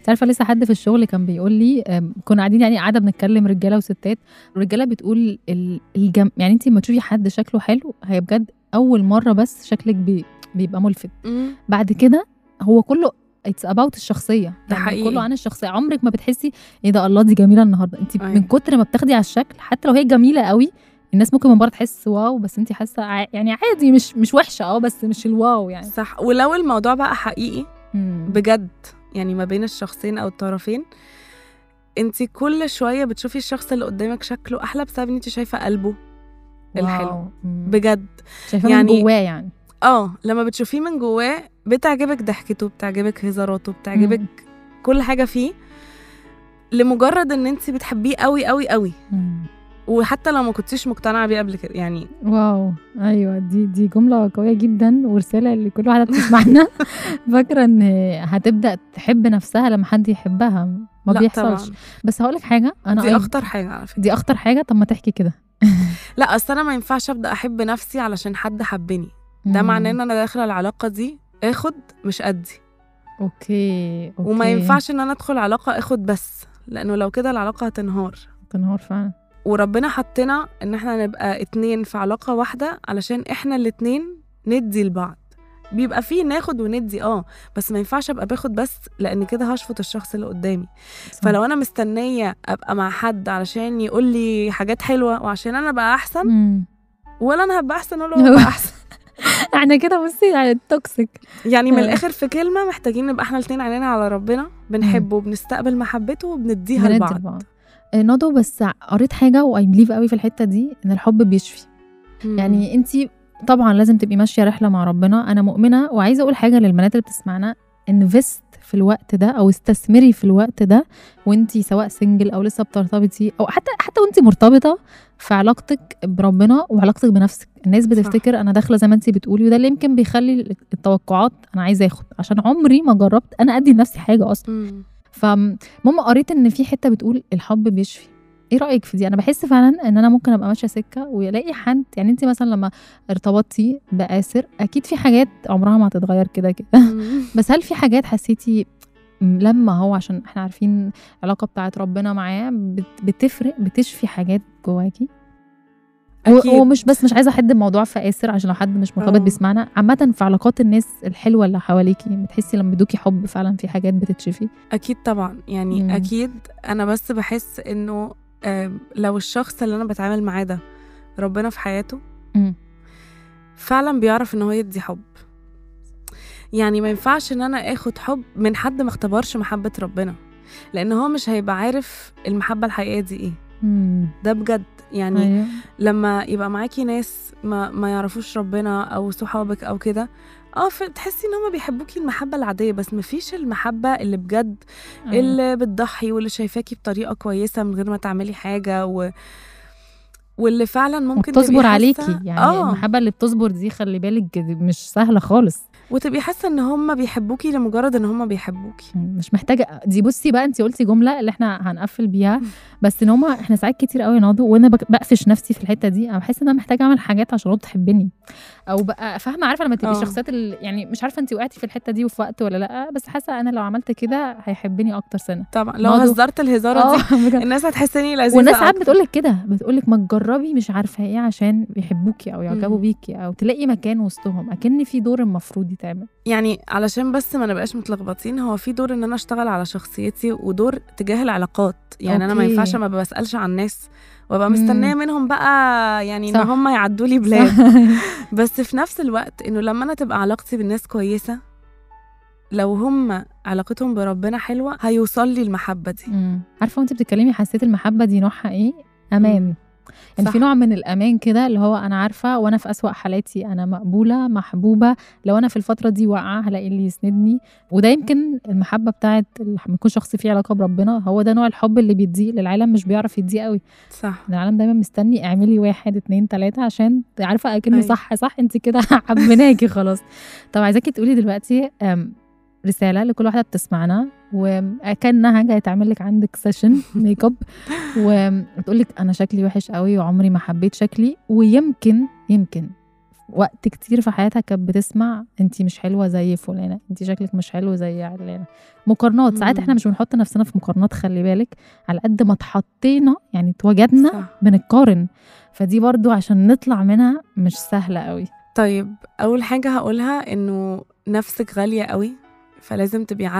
انت عارفه لسه حد في الشغل كان بيقول لي أم، كنا قاعدين يعني قاعده بنتكلم رجاله وستات الرجاله بتقول ال- الجم... يعني انت لما تشوفي حد شكله حلو هي بجد اول مره بس شكلك بي... بيبقى ملفت مم. بعد كده هو كله اتس اباوت الشخصيه ده يعني حقيقي. كله عن الشخصيه عمرك ما بتحسي ايه ده الله دي جميله النهارده انت أيوة. من كتر ما بتاخدي على الشكل حتى لو هي جميله قوي الناس ممكن من بره تحس واو بس انت حاسه ع- يعني عادي مش مش وحشه اه بس مش الواو يعني صح ولو الموضوع بقى حقيقي مم. بجد يعني ما بين الشخصين او الطرفين انت كل شويه بتشوفي الشخص اللي قدامك شكله احلى بسبب ان انت شايفه قلبه الحلو. واو. مم. بجد شايفاه من يعني- جواه يعني اه لما بتشوفيه من جواه بتعجبك ضحكته بتعجبك هزاراته بتعجبك مم. كل حاجه فيه لمجرد ان انت بتحبيه قوي قوي قوي مم. وحتى لو ما كنتيش مقتنعه بيه قبل كده يعني واو ايوه دي دي جمله قويه جدا ورساله لكل واحده بتسمعنا فاكره ان هتبدا تحب نفسها لما حد يحبها ما لا بيحصلش طبعا بس هقول لك حاجه انا دي أي- اخطر حاجه على فكره دي اخطر حاجه طب ما تحكي كده لا اصل انا ما ينفعش ابدا احب نفسي علشان حد حبني ده مم. معناه ان انا داخله العلاقه دي اخد مش ادي اوكي اوكي وما ينفعش ان انا ادخل علاقه اخد بس لانه لو كده العلاقه هتنهار تنهار فعلا وربنا حطنا ان احنا نبقى اتنين في علاقه واحده علشان احنا الاتنين ندي لبعض بيبقى فيه ناخد وندي اه بس ما ينفعش ابقى باخد بس لان كده هشفط الشخص اللي قدامي صح. فلو انا مستنيه ابقى مع حد علشان يقول لي حاجات حلوه وعشان انا ابقى احسن مم. ولا انا هبقى احسن ولا هو هيبقى احسن احنا كده بصي على التوكسيك يعني من آه. الاخر في كلمه محتاجين نبقى احنا الاتنين عينينا على ربنا بنحبه وبنستقبل محبته وبنديها بندي لبعض لبعض. آه، ندو بس قريت حاجه واي بليف قوي في الحته دي ان الحب بيشفي مم. يعني انت طبعا لازم تبقي ماشيه رحله مع ربنا انا مؤمنه وعايزه اقول حاجه للبنات اللي بتسمعنا انفست في الوقت ده او استثمري في الوقت ده وانت سواء سنجل او لسه بترتبطي او حتى حتى وانت مرتبطه في علاقتك بربنا وعلاقتك بنفسك الناس بتفتكر انا داخله زي ما انت بتقولي وده اللي يمكن بيخلي التوقعات انا عايزه اخد عشان عمري ما جربت انا ادي لنفسي حاجه اصلا مم. فماما قريت ان في حته بتقول الحب بيشفي ايه رايك في دي انا بحس فعلا ان انا ممكن ابقى ماشيه سكه ويلاقي حد يعني انت مثلا لما ارتبطتي باسر اكيد في حاجات عمرها ما هتتغير كده كده مم. بس هل في حاجات حسيتي م- لما هو عشان احنا عارفين العلاقه بتاعت ربنا معاه بت- بتفرق بتشفي حاجات جواكي و- أكيد. ومش بس مش عايزه احد الموضوع في اسر عشان لو حد مش مرتبط آه. بيسمعنا عامه في علاقات الناس الحلوه اللي حواليكي بتحسي لما بيدوكي حب فعلا في حاجات بتتشفي اكيد طبعا يعني مم. مم. اكيد انا بس بحس انه آم، لو الشخص اللي انا بتعامل معاه ده ربنا في حياته مم. فعلا بيعرف ان هو يدي حب يعني ما ينفعش ان انا اخد حب من حد ما اختبرش محبة ربنا لان هو مش هيبقى عارف المحبة الحقيقية دي ايه مم. ده بجد يعني ايوه لما يبقى معاكي ناس ما, ما يعرفوش ربنا او صحابك او كده اه ف- تحسي ان هما بيحبوكي المحبة العادية بس مفيش المحبة اللي بجد أيوة. اللي بتضحي واللي شايفاكي بطريقة كويسة من غير ما تعملي حاجة و... واللي فعلا ممكن وبتصبر تبقي حاسة- عليكي يعني اه المحبه اللي بتصبر دي خلي بالك دي مش سهله خالص وتبقي حاسة ان هما بيحبوكي لمجرد ان هما بيحبوكي مش محتاجه دي بصي بقى انت قلتي جمله اللي احنا هنقفل بيها مم. بس ان هما احنا ساعات كتير قوي ناضوا وانا بك- بقفش نفسي في الحته دي انا بحس ان انا محتاجه اعمل حاجات عشان هو تحبني او بقى فاهمه عارفه لما تبقي اه. شخصيات ال... يعني مش عارفه انت وقعتي في الحته دي وفي وقت ولا لا بس حاسه انا لو عملت كده هيحبني اكتر سنه طبعا لو ناضوا. هزرت الهزارة دي اه بجد. الناس هتحسني لذيذة والناس ساعات أكتر. بتقول لك كده بتقول لك ما تجربي مش عارفه ايه عشان بيحبوكي او يعجبوا مم. بيكي او تلاقي مكان وسطهم اكن في دور المفروض يتعمل يعني علشان بس ما نبقاش متلخبطين هو في دور ان انا اشتغل على شخصيتي ودور تجاه العلاقات يعني انا ما أوكي. ينفعش ما بسالش عن الناس وابقى مم. مستنيه منهم بقى يعني صح. ان هم يعدوا لي بلاد بس في نفس الوقت انه لما انا تبقى علاقتي بالناس كويسه لو هم علاقتهم بربنا حلوه هيوصل لي المحبه دي مم. عارفه وانت بتتكلمي حسيت المحبه دي نوعها ايه امان يعني صح. في نوع من الامان كده اللي هو انا عارفه وانا في اسوأ حالاتي انا مقبوله محبوبه لو انا في الفتره دي واقعه هلاقي اللي يسندني وده يمكن المحبه بتاعت لما يكون شخص فيه علاقه بربنا هو ده نوع الحب اللي بيديه للعالم مش بيعرف يديه قوي صح العالم دايما مستني اعملي واحد اتنين تلاته عشان عارفه اكنه أيوة. صح صح انت كده حبيناكي خلاص طب عايزاكي تقولي دلوقتي أم، رساله لكل واحده بتسمعنا وكانها جايه تعمل لك عندك سيشن ميك اب وتقول لك انا شكلي وحش قوي وعمري ما حبيت شكلي ويمكن يمكن وقت كتير في حياتها كانت بتسمع انت مش حلوه زي فلانه انت شكلك مش حلو زي علانه مقارنات ساعات مم. احنا مش بنحط نفسنا في مقارنات خلي بالك على قد ما اتحطينا يعني اتوجدنا صح. بنقارن فدي برضو عشان نطلع منها مش سهله قوي طيب اول حاجه هقولها انه نفسك غاليه قوي فلازم تبقي